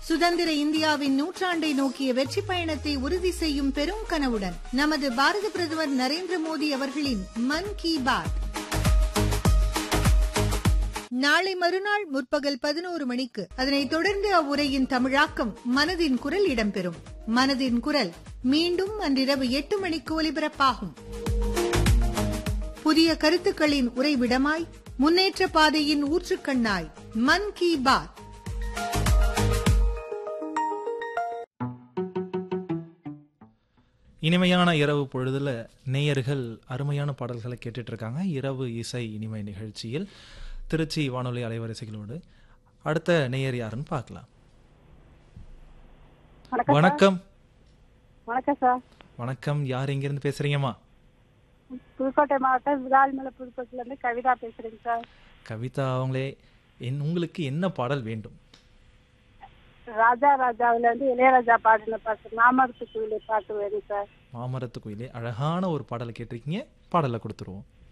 சுதந்திர இந்தியாவின் நூற்றாண்டை நோக்கிய வெற்றி பயணத்தை உறுதி செய்யும் பெரும் கனவுடன் நமது பாரத பிரதமர் நரேந்திர மோடி அவர்களின் மன் கி பாத் நாளை மறுநாள் முற்பகல் பதினோரு மணிக்கு அதனைத் தொடர்ந்து அவ்வுரையின் தமிழாக்கம் மனதின் குரல் இடம்பெறும் மனதின் குரல் மீண்டும் அன்றிரவு எட்டு மணிக்கு ஒலிபரப்பாகும் புதிய கருத்துக்களின் உறைவிடமாய் முன்னேற்ற பாதையின் ஊற்றுக்கண்ணாய் மன் கி பாத் இனிமையான இரவு பொழுதுல நேயர்கள் அருமையான பாடல்களை கேட்டுட்டு இருக்காங்க இரவு இசை இனிமை நிகழ்ச்சியில் திருச்சி வானொலி அலைவரிசைகளோடு அடுத்த நேயர் யாருன்னு பார்க்கலாம் வணக்கம் வணக்கம் வணக்கம் சார் வணக்கம் யார் எங்கிருந்து பேசுறீங்கம்மா புதுக்கோட்டை மாவட்டம் விராலிமலை புதுக்கோட்டையில இருந்து கவிதா பேசுறேங்க சார் கவிதா அவங்களே என் உங்களுக்கு என்ன பாடல் வேண்டும் ராஜா ராஜாவுல இருந்து இளையராஜா பாடின பாட்டு மாமரத்து குயிலை பாட்டு வேணும் சார் மாமரத்து கோயிலே அழகான ஒரு பாடலை கேட்டிருக்கீங்க பாடலை கொடுத்துருவோம்